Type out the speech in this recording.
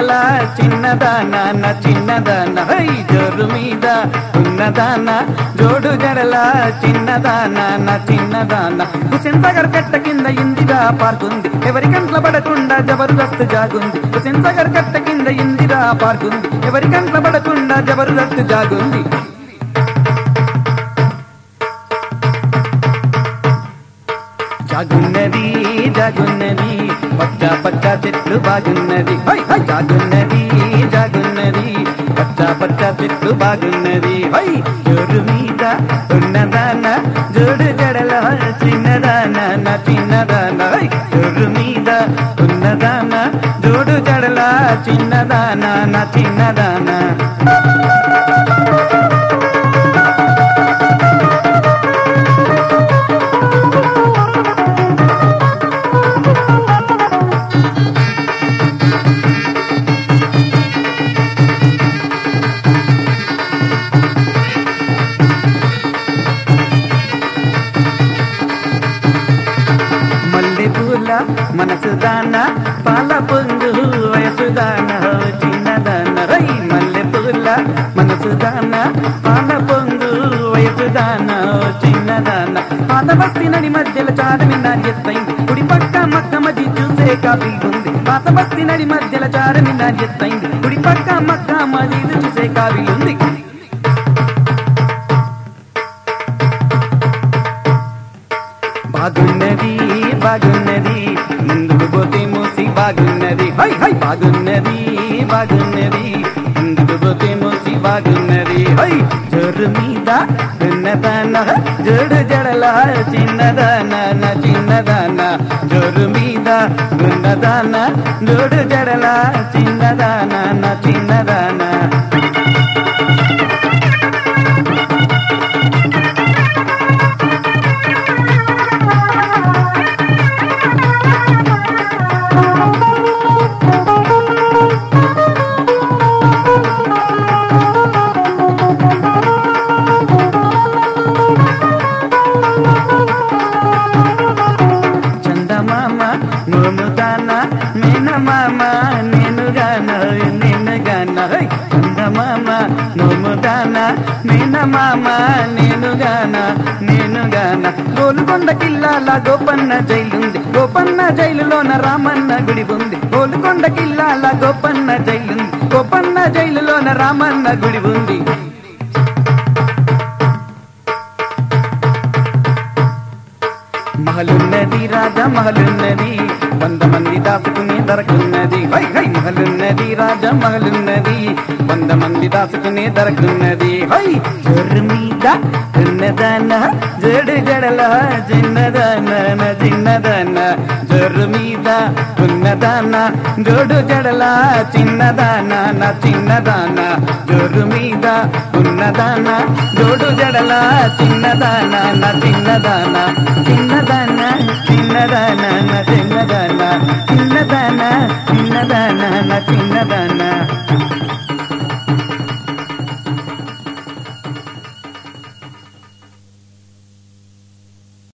జడల చిన్నదాన నా చిన్నదాన హై జోరు మీద ఉన్నదాన జోడు జడల చిన్నదాన నా చిన్నదాన హుసేన్ సాగర్ కట్ట కింద ఇందిరా పార్కుంది ఎవరి కంట్ల పడకుండా జబర్దస్త్ జాగుంది హుసేన్ సాగర్ కట్ట కింద ఇందిరా పార్కుంది ఎవరి కంట్ల పడకుండా జబర్దస్త్ జాగుంది జాగున్నది జాగున్నది పచ్చ పచ్చ చెట్లు బాగున్నది హై హై జాగున్నది జాగున్నది పచ్చ పచ్చ చెట్లు బాగున్నది హై జోరు మీద ఉన్నదాన జోడు జడల చిన్నదాన నా చిన్నదాన హై జోరు మీద ఉన్నదాన జోడు జడల చిన్నదాన నా చిన్నదాన మల్లె పూల మనసు దాన పాల పొంగు వయసు దాన చిన్నదాన రై మల్లె పూల మనసు దాన పాల పొంగు వయసు దాన చిన్నదాన పాత బస్తి నడి మధ్యలో చారమి నాణ్యతైంది కుడి పక్క మక్క మది చూసే కాపీ ఉంది పాత బస్తి నడి మధ్యలో చారమి నాణ్యతైంది కుడి పక్క మక్క మది చూసే కాపీ ఉంది బాగున్నది బాగున్నది ముందుకు పోతే మూసి బాగున్నది హై హై బాగున్నది బాగున్నది ముందుకు పోతే మూసి బాగున్నది హై జోరు మీద ఉన్నదాన జోడు జడల చిన్నదాన నా చిన్నదాన జోరు మీద ఉన్నదాన జోడు జడల చిన్నదాన నా చిన్నదాన చందమామ నోను గాన మేనమామ నేను గాన నేను గాన హై! చందమామ నోము గాన మేనమామ నేను గాన నేను గాన గోలుకొండ కిల్లాల గోపన్న జైలుంది గోపన్న జైలులోన రామన్న గుడి ఉంది గోలుకొండ కిల్లాల గోపన్న జైలుంది గోపన్న జైలులోన రామన్న గుడి ఉంది మహలున్నది రాజా మహలున్నది వంద మంది దాచుకునే దొరకున్నది హై హై మహలున్నది రాజా మహలున్నది వంద మంది దాచుకునే దొరకున్నది హై జొర్రు మీద ఉన్నదాన జడు జడల చిన్నదాన నా చిన్నదాన జొర్రు మీద ఉన్నదాన జోడు జడల చిన్నదాన నా చిన్నదాన జొర్రు మీద ఉన్నదాన జోడు జడల చిన్నదాన నా చిన్నదాన చిన్నదాన చిన్నదాన నా చిన్నదాన చిన్నదాన చిన్నదాన నా చిన్నదాన